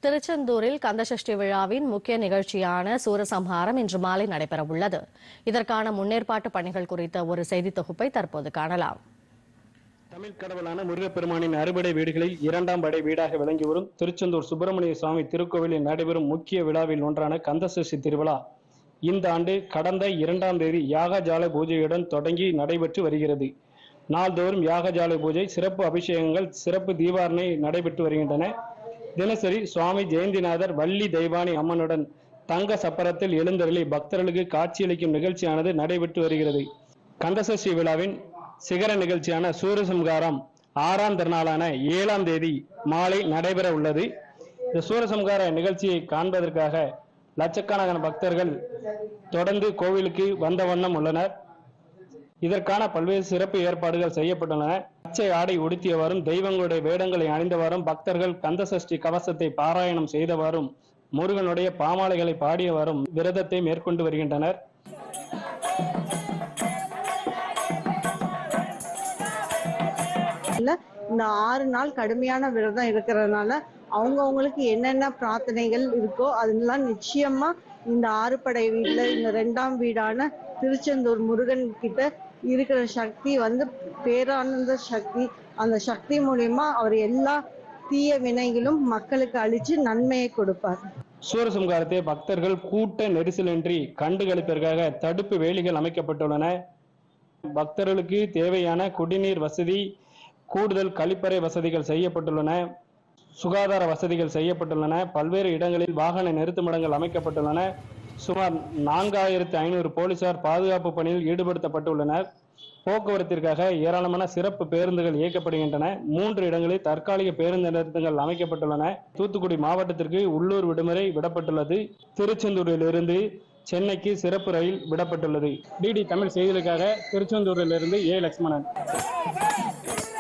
திருச்செந்தூரில் கந்தசஷ்டி விழாவின் முக்கிய நிகழ்ச்சியான சூரசம்ஹாரம் இன்று மாலை நடைபெறவுள்ளது இதற்கான முன்னேற்பாட்டு பணிகள் குறித்த ஒரு செய்தி தொகுப்பை தற்போது காணலாம் தமிழ் கடவுளான முருகப்பெருமானின் அறுபடை வீடுகளில் இரண்டாம் படை வீடாக விளங்கி வரும் திருச்செந்தூர் சுப்பிரமணிய சுவாமி திருக்கோவிலில் நடைபெறும் முக்கிய விழாவில் ஒன்றான கந்தசஷ்டி திருவிழா இந்த ஆண்டு கடந்த இரண்டாம் தேதி யாகஜால பூஜையுடன் தொடங்கி நடைபெற்று வருகிறது நாள்தோறும் யாகஜால பூஜை சிறப்பு அபிஷேகங்கள் சிறப்பு தீபாரணை நடைபெற்று வருகின்றன தினசரி சுவாமி ஜெயந்திநாதர் வள்ளி தெய்வானி அம்மனுடன் தங்க சப்பரத்தில் எழுந்தருளி பக்தர்களுக்கு காட்சியளிக்கும் நிகழ்ச்சியானது நடைபெற்று வருகிறது கந்தசஷ்டி விழாவின் சிகர நிகழ்ச்சியான சூரசம்காரம் ஆறாம் திருநாளான ஏழாம் தேதி மாலை நடைபெற உள்ளது இந்த சூரசம்கார நிகழ்ச்சியை காண்பதற்காக லட்சக்கணக்கான பக்தர்கள் தொடர்ந்து கோவிலுக்கு வந்த வண்ணம் உள்ளனர் இதற்கான பல்வேறு சிறப்பு ஏற்பாடுகள் செய்யப்பட்டுள்ளன பச்சை ஆடை உடுத்தியவாறும் தெய்வங்களுடைய வேடங்களை அணிந்தவாறும் பக்தர்கள் கந்தசஷ்டி கவசத்தை பாராயணம் செய்தவாறும் முருகனுடைய பாமாலைகளை பாடியவாறும் விரதத்தை மேற்கொண்டு வருகின்றனர் இல்ல இந்த ஆறு நாள் கடுமையான விரதம் இருக்கிறதுனால அவங்கவுங்களுக்கு என்னென்ன பிரார்த்தனைகள் இருக்கோ அதெல்லாம் நிச்சயமா இந்த ஆறுபடை வீட்டுல இந்த ரெண்டாம் வீடான திருச்செந்தூர் முருகன் கிட்ட இருக்கிற சக்தி வந்து பேரானந்த சக்தி அந்த சக்தி மூலியமா அவர் எல்லா தீய வினைகளும் மக்களுக்கு அழிச்சு நன்மையை கொடுப்பார் சூரசம்காரத்தை பக்தர்கள் கூட்ட நெரிசலின்றி கண்டுகளிப்பதற்காக தடுப்பு வேலிகள் அமைக்கப்பட்டுள்ளன பக்தர்களுக்கு தேவையான குடிநீர் வசதி கூடுதல் கழிப்பறை வசதிகள் செய்யப்பட்டுள்ளன சுகாதார வசதிகள் செய்யப்பட்டுள்ளன பல்வேறு இடங்களில் வாகன நிறுத்துமிடங்கள் அமைக்கப்பட்டுள்ளன சுமார் நான்காயிரத்து ஐநூறு போலீசார் பாதுகாப்பு பணியில் ஈடுபடுத்தப்பட்டுள்ளனர் போக்குவரத்திற்காக ஏராளமான சிறப்பு பேருந்துகள் இயக்கப்படுகின்றன மூன்று இடங்களில் தற்காலிக பேருந்து நிறுத்தங்கள் அமைக்கப்பட்டுள்ளன தூத்துக்குடி மாவட்டத்திற்கு உள்ளூர் விடுமுறை விடப்பட்டுள்ளது திருச்செந்தூரிலிருந்து சென்னைக்கு சிறப்பு ரயில் விடப்பட்டுள்ளது டிடி தமிழ் செய்திகளுக்காக திருச்செந்தூரிலிருந்து ஏ லட்சுமணன்